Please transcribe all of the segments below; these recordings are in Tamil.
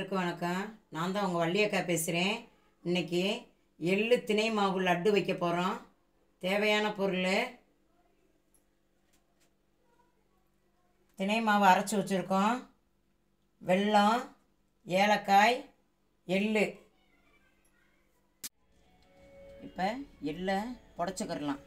அனைவருக்கும் வணக்கம் நான் தான் உங்கள் வள்ளியக்கா பேசுகிறேன் இன்னைக்கு எள்ளு திணை மாவு லட்டு வைக்க போகிறோம் தேவையான பொருள் திணை மாவு அரைச்சி வச்சுருக்கோம் வெல்லம் ஏலக்காய் எள்ளு இப்போ எள்ளை புடச்சிக்கிறலாம்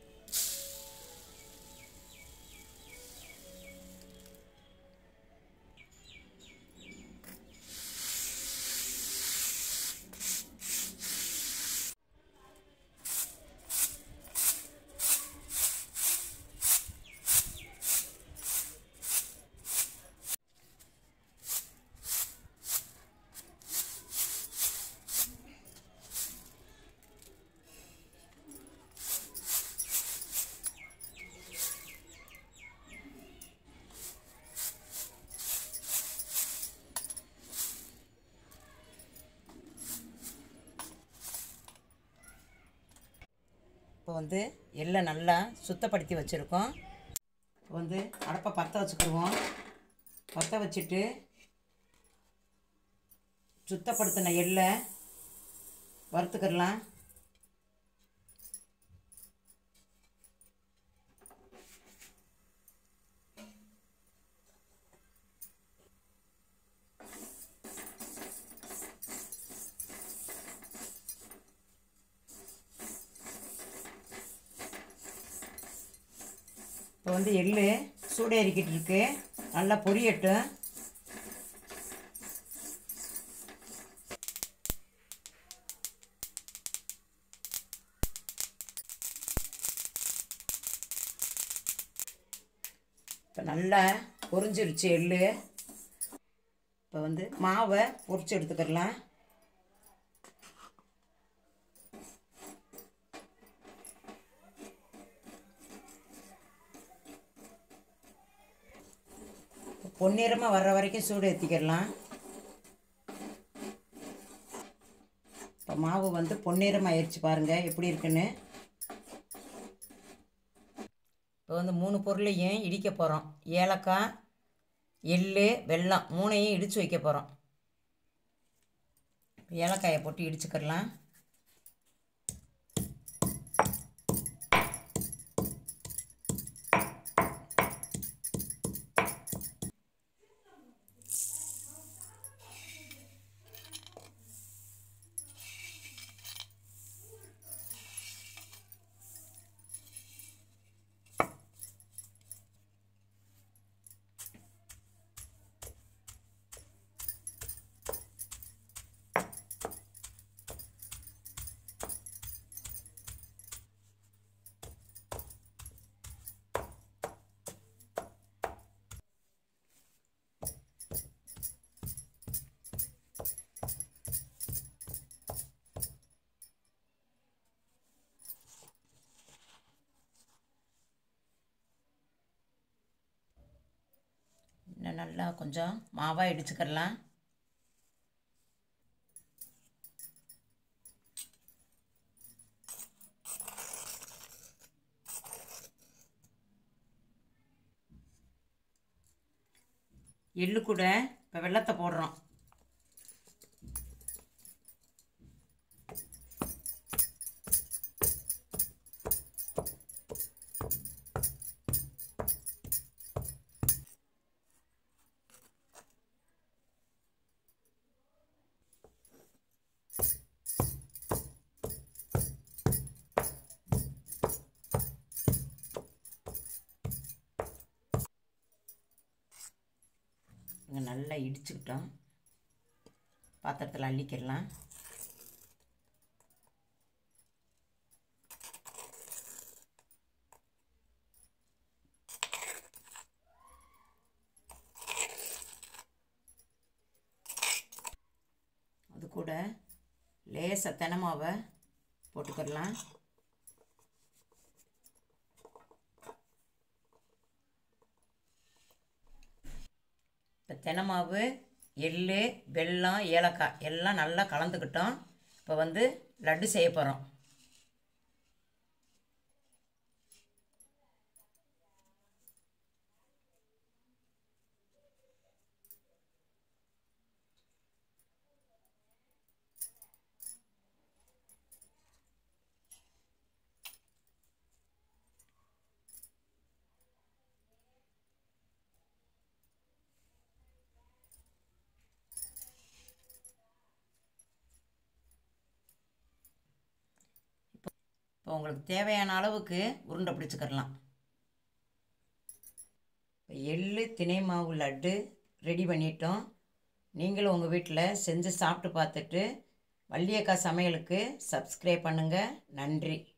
இப்போ வந்து எள்ளை நல்லா சுத்தப்படுத்தி வச்சுருக்கோம் இப்போ வந்து அடுப்பை பற்ற வச்சுக்கிடுவோம் பற்ற வச்சுட்டு சுத்தப்படுத்தின எள்ளை வறுத்துக்கிடலாம் இப்போ வந்து எள்ளு சூடேறிக்கிட்டு இருக்கு நல்லா பொரியட்டும் இப்போ நல்லா பொரிஞ்சிருச்சு எள்ளு இப்போ வந்து மாவை பொரிச்சு எடுத்துக்கிடலாம் பொன்னிறமாக வர்ற வரைக்கும் சூடு ஏற்றிக்கிடலாம் இப்போ மாவு வந்து பொன்னிறமாக ஆயிடுச்சு பாருங்கள் எப்படி இருக்குன்னு இப்போ வந்து மூணு பொருளையும் இடிக்க போகிறோம் ஏலக்காய் எள்ளு வெல்லம் மூணையும் இடித்து வைக்க போகிறோம் ஏலக்காயை போட்டு இடிச்சுக்கிடலாம் இன்னும் நல்லா கொஞ்சம் மாவாக இடிச்சுக்கிடலாம் எள்ளு கூட இப்போ வெள்ளத்தை போடுறோம் இங்கே நல்லா இடிச்சுக்கிட்டோம் பாத்திரத்தில் அள்ளிக்கிடலாம் அது கூட லேசாக தெனமாவை போட்டுக்கிடலாம் இப்போ தெனமாவு எள்ளு வெல்லம் ஏலக்காய் எல்லாம் நல்லா கலந்துக்கிட்டோம் இப்போ வந்து லட்டு செய்ய போகிறோம் இப்போ உங்களுக்கு தேவையான அளவுக்கு உருண்டை பிடிச்சிக்கிறலாம் இப்போ எள்ளு தினை மாவு லட்டு ரெடி பண்ணிட்டோம் நீங்களும் உங்கள் வீட்டில் செஞ்சு சாப்பிட்டு பார்த்துட்டு வள்ளியக்கா சமையலுக்கு சப்ஸ்கிரைப் பண்ணுங்கள் நன்றி